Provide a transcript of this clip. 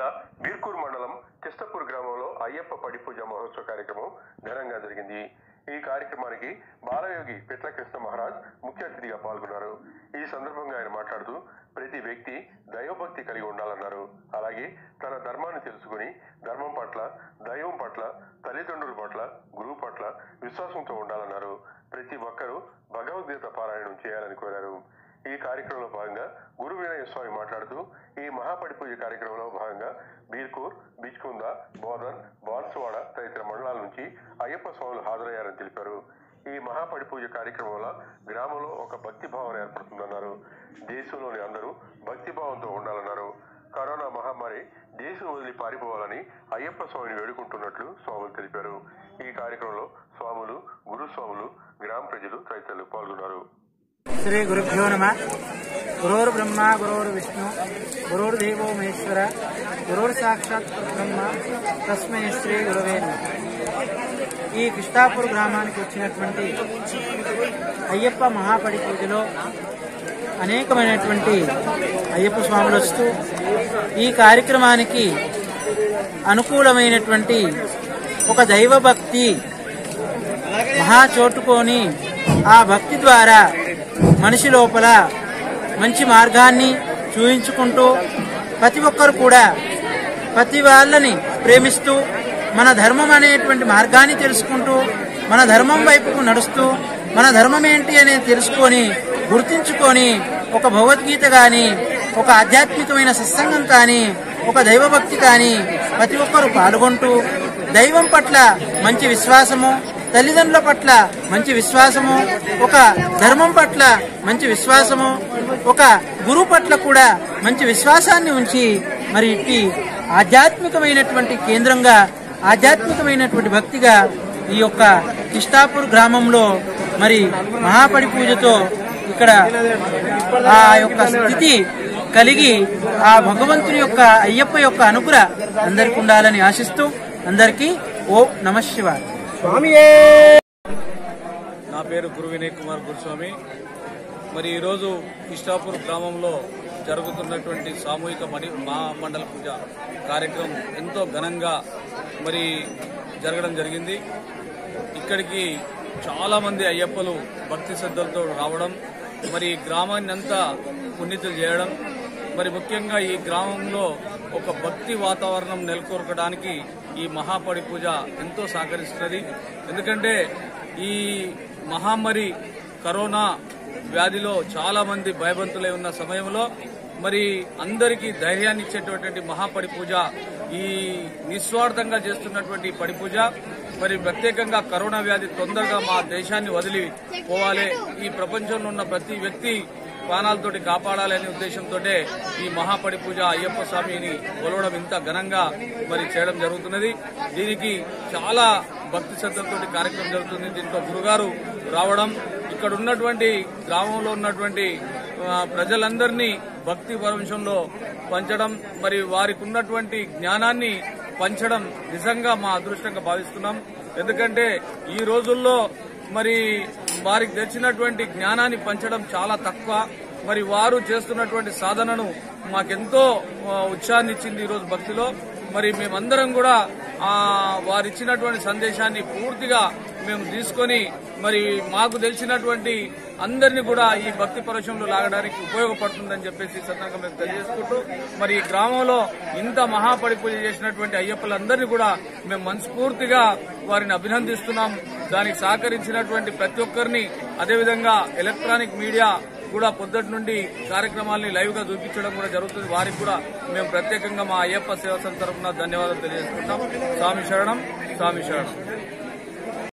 బీర్కూర్ మండలం కిష్టపూర్ గ్రామంలో అయ్యప్ప పడి పూజ మహోత్సవ కార్యక్రమం ఘనంగా జరిగింది ఈ కార్యక్రమానికి బాలయోగి పిట్ల కృష్ణ మహారాజ్ ముఖ్య అతిథిగా పాల్గొన్నారు ఈ సందర్భంగా ఆయన మాట్లాడుతూ ప్రతి వ్యక్తి దైవభక్తి కలిగి ఉండాలన్నారు అలాగే తన ధర్మాన్ని తెలుసుకుని ధర్మం పట్ల దైవం పట్ల తల్లిదండ్రుల పట్ల గురువు పట్ల విశ్వాసంతో ఉండాలన్నారు ప్రతి ఒక్కరూ భగవద్గీత పారాయణం చేయాలని కోరారు ఈ కార్యక్రమంలో భాగంగా గురు వినయ స్వామి మాట్లాడుతూ ఈ మహాపడి పూజ కార్యక్రమంలో భాగంగా బీర్కూర్ బిచ్కుంద బోధన్ బాన్సువాడ తదితర మండలాల నుంచి అయ్యప్ప స్వాములు హాజరయ్యారని తెలిపారు ఈ మహాపడి పూజ కార్యక్రమం వల్ల గ్రామంలో ఒక భక్తి భావన ఏర్పడుతుందన్నారు దేశంలోని అందరూ భక్తి భావంతో ఉండాలన్నారు కరోనా మహమ్మారి దేశం వదిలి పారిపోవాలని అయ్యప్ప స్వామిని వేడుకుంటున్నట్లు స్వాములు తెలిపారు ఈ కార్యక్రమంలో స్వాములు గురుస్వాములు గ్రామ ప్రజలు తదితరులు పాల్గొన్నారు శ్రీ గురుభ్యో నమ గురోర్ బ్రహ్మ గురోర్ విష్ణు గురోర్ దేవో మహేశ్వర గురోర్ సాక్షాత్ బ్రహ్మ తస్మై శ్రీ గురవే నమః. ఈ కృష్ణాపూర్ గ్రామానికి వచ్చినటువంటి అయ్యప్ప మహాపడి పూజలో అనేకమైనటువంటి అయ్యప్ప స్వాములు వస్తూ ఈ కార్యక్రమానికి అనుకూలమైనటువంటి ఒక దైవభక్తి మహా చోటుకొని ఆ భక్తి ద్వారా మనిషి లోపల మంచి మార్గాన్ని చూయించుకుంటూ ప్రతి ఒక్కరు కూడా ప్రతి వాళ్ళని ప్రేమిస్తూ మన ధర్మం అనేటువంటి మార్గాన్ని తెలుసుకుంటూ మన ధర్మం వైపుకు నడుస్తూ మన ధర్మం ఏంటి అనేది తెలుసుకొని గుర్తించుకొని ఒక భగవద్గీత గాని ఒక ఆధ్యాత్మికమైన సత్సంగం కానీ ఒక దైవభక్తి కానీ ప్రతి ఒక్కరూ పాల్గొంటూ దైవం పట్ల మంచి విశ్వాసము తల్లిదండ్రుల పట్ల మంచి విశ్వాసము ఒక ధర్మం పట్ల మంచి విశ్వాసము ఒక గురువు పట్ల కూడా మంచి విశ్వాసాన్ని ఉంచి మరి ఇట్టి ఆధ్యాత్మికమైనటువంటి కేంద్రంగా ఆధ్యాత్మికమైనటువంటి భక్తిగా ఈ యొక్క కిష్టాపూర్ గ్రామంలో మరి మహాపడి పూజతో ఇక్కడ ఆ యొక్క స్థితి కలిగి ఆ భగవంతుని యొక్క అయ్యప్ప యొక్క అనుగ్రహ అందరికి ఉండాలని ఆశిస్తూ అందరికీ ఓ నమ శివాయ నా పేరు గురు వినయ్ కుమార్ గురుస్వామి మరి ఈరోజు ఇష్టాపూర్ గ్రామంలో జరుగుతున్నటువంటి సామూహిక మణి మహామండల పూజ కార్యక్రమం ఎంతో ఘనంగా మరి జరగడం జరిగింది ఇక్కడికి చాలా మంది అయ్యప్పలు భక్తి శ్రద్ధలతో రావడం మరి గ్రామాన్ని అంతా పుణ్యతులు చేయడం మరి ముఖ్యంగా ఈ గ్రామంలో ఒక భక్తి వాతావరణం నెలకొల్పడానికి ఈ మహాపడి పూజ ఎంతో సహకరిస్తున్నది ఎందుకంటే ఈ మహామారి కరోనా వ్యాధిలో చాలా మంది భయభంతులై ఉన్న సమయంలో మరి అందరికీ ధైర్యాన్ని ఇచ్చేటటువంటి మహాపడి పూజ ఈ నిస్వార్థంగా చేస్తున్నటువంటి పడి పూజ మరి ప్రత్యేకంగా కరోనా వ్యాధి తొందరగా మా దేశాన్ని వదిలి పోవాలి ఈ ప్రపంచంలో ఉన్న ప్రతి వ్యక్తి ప్రాణాలతోటి కాపాడాలి అనే ఉద్దేశంతో ఈ మహాపడి పూజ అయ్యప్ప స్వామిని కొలవడం ఇంత ఘనంగా మరి చేయడం జరుగుతున్నది దీనికి చాలా భక్తి శ్రద్ధలతోటి కార్యక్రమం జరుగుతుంది దీంట్లో గురుగారు రావడం ఇక్కడ ఉన్నటువంటి గ్రామంలో ఉన్నటువంటి ఆ, ప్రజలందరినీ భక్తి పరవంశంలో పంచడం మరి వారికి ఉన్నటువంటి జ్ఞానాన్ని పంచడం నిజంగా మా అదృష్టంగా భావిస్తున్నాం ఎందుకంటే ఈ రోజుల్లో మరి వారికి తెచ్చినటువంటి జ్ఞానాన్ని పంచడం చాలా తక్కువ మరి వారు చేస్తున్నటువంటి సాధనను మాకెంతో ఆ, ఉత్సాహాన్ని ఇచ్చింది ఈరోజు భక్తిలో మరి మేమందరం కూడా ఆ వారిచ్చినటువంటి సందేశాన్ని పూర్తిగా మేము తీసుకొని మరి మాకు తెలిసినటువంటి అందరినీ కూడా ఈ భక్తి పరవశంలో లాగడానికి ఉపయోగపడుతుందని చెప్పేసి ఈ సందర్భంగా మేము తెలియజేసుకుంటూ మరి ఈ గ్రామంలో ఇంత మహాపడి పూజ చేసినటువంటి అయ్యప్పలందరినీ కూడా మేము మనస్ఫూర్తిగా వారిని అభినందిస్తున్నాం దానికి సహకరించినటువంటి ప్రతి ఒక్కరిని అదేవిధంగా ఎలక్ట్రానిక్ మీడియా కూడా పొద్దుటి నుండి కార్యక్రమాల్ని లైవ్ గా చూపించడం కూడా జరుగుతుంది వారికి కూడా మేము ప్రత్యేకంగా మా అయ్యప్ప సేవ సంఘ తరఫున ధన్యవాదాలు తెలియజేసుకుంటాం స్వామి శరణం స్వామి శరణం